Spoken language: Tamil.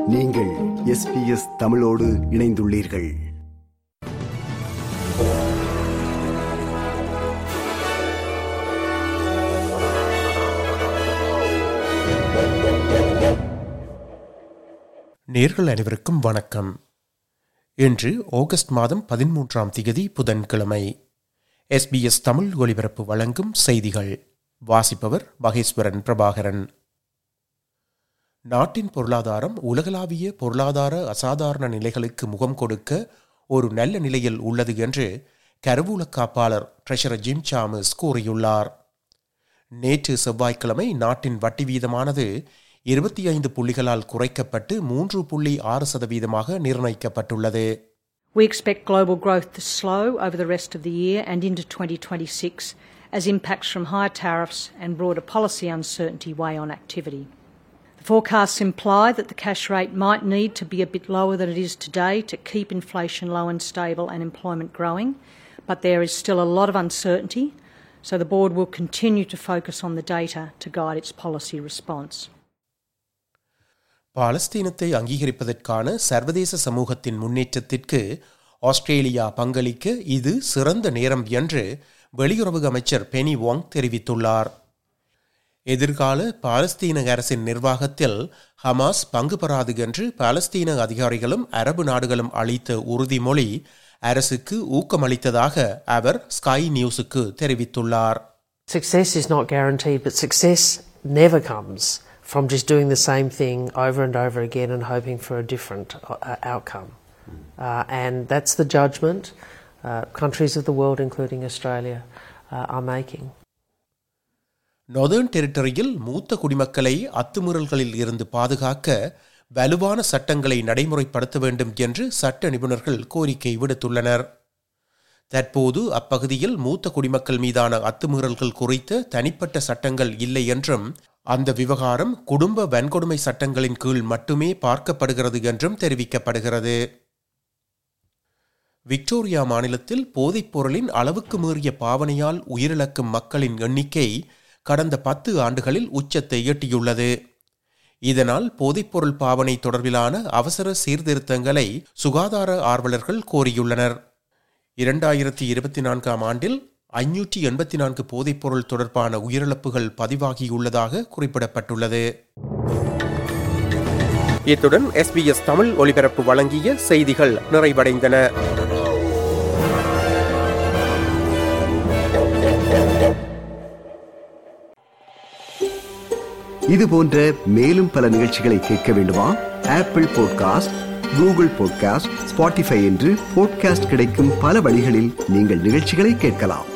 நீங்கள் எஸ்பிஎஸ் தமிழோடு இணைந்துள்ளீர்கள் நேர்கள் அனைவருக்கும் வணக்கம் இன்று ஆகஸ்ட் மாதம் பதிமூன்றாம் திகதி புதன்கிழமை எஸ்பிஎஸ் தமிழ் ஒலிபரப்பு வழங்கும் செய்திகள் வாசிப்பவர் மகேஸ்வரன் பிரபாகரன் நாட்டின் பொருளாதாரம் உலகளாவிய பொருளாதார அசாதாரண நிலைகளுக்கு முகம் கொடுக்க ஒரு நல்ல நிலையில் உள்ளது என்று கருவூல காப்பாளர் ட்ரெஷரர் ஜிம் சாமஸ் கூறியுள்ளார் நேற்று செவ்வாய்க்கிழமை நாட்டின் வட்டி வீதமானது இருபத்தி ஐந்து புள்ளிகளால் குறைக்கப்பட்டு மூன்று புள்ளி ஆறு சதவீதமாக நிர்ணயிக்கப்பட்டுள்ளது We expect global growth to slow over the rest of the year and into 2026 as impacts from higher tariffs and broader policy uncertainty weigh on activity. The forecasts imply that the cash rate might need to be a bit lower than it is today to keep inflation low and stable and employment growing, but there is still a lot of uncertainty, so the board will continue to focus on the data to guide its policy response. பாலஸ்தீனத்தை அங்கீகரிப்பதற்கான சர்வதேச சமூகத்தின் முன்னேற்றத்திற்கு ஆஸ்திரேலியா பங்களிக்க இது சிறந்த நேரம் என்று வெளியுறவு அமைச்சர் பெனி வாங் தெரிவித்துள்ளார் எதிர்கால பாலஸ்தீன அரசின் நிர்வாகத்தில் ஹமாஸ் பங்கு பெறாது என்று பாலஸ்தீன அதிகாரிகளும் அரபு நாடுகளும் அளித்த உறுதிமொழி அரசுக்கு ஊக்கமளித்ததாக அவர் ஸ்கை நியூஸுக்கு தெரிவித்துள்ளார் Success is not guaranteed, but success never comes from just doing the same thing over and over again and hoping for a different uh, outcome. Uh, and that's the judgment uh, countries of the world, including Australia, uh, are making. Northern டெரிட்டரியில் மூத்த குடிமக்களை அத்துமீறல்களில் இருந்து பாதுகாக்க வலுவான சட்டங்களை நடைமுறைப்படுத்த வேண்டும் என்று சட்ட நிபுணர்கள் கோரிக்கை விடுத்துள்ளனர் தற்போது அப்பகுதியில் மூத்த குடிமக்கள் மீதான அத்துமீறல்கள் குறித்த தனிப்பட்ட சட்டங்கள் இல்லை என்றும் அந்த விவகாரம் குடும்ப வன்கொடுமை சட்டங்களின் கீழ் மட்டுமே பார்க்கப்படுகிறது என்றும் தெரிவிக்கப்படுகிறது விக்டோரியா மாநிலத்தில் போதைப் பொருளின் அளவுக்கு மீறிய பாவனையால் உயிரிழக்கும் மக்களின் எண்ணிக்கை கடந்த பத்து ஆண்டுகளில் உச்சத்தை எட்டியுள்ளது இதனால் போதைப்பொருள் பாவனை தொடர்பிலான அவசர சீர்திருத்தங்களை சுகாதார ஆர்வலர்கள் கோரியுள்ளனர் இரண்டாயிரத்தி இருபத்தி நான்காம் ஆண்டில் ஐநூற்றி எண்பத்தி நான்கு போதைப்பொருள் தொடர்பான உயிரிழப்புகள் பதிவாகியுள்ளதாக குறிப்பிடப்பட்டுள்ளது இத்துடன் எஸ்பிஎஸ் தமிழ் ஒலிபரப்பு வழங்கிய செய்திகள் நிறைவடைந்தன இது போன்ற மேலும் பல நிகழ்ச்சிகளை கேட்க வேண்டுமா Apple podcast Google podcast Spotify என்று பாட்காஸ்ட் கிடைக்கும் பல வழிகளில் நீங்கள் நிகழ்ச்சிகளை கேட்கலாம்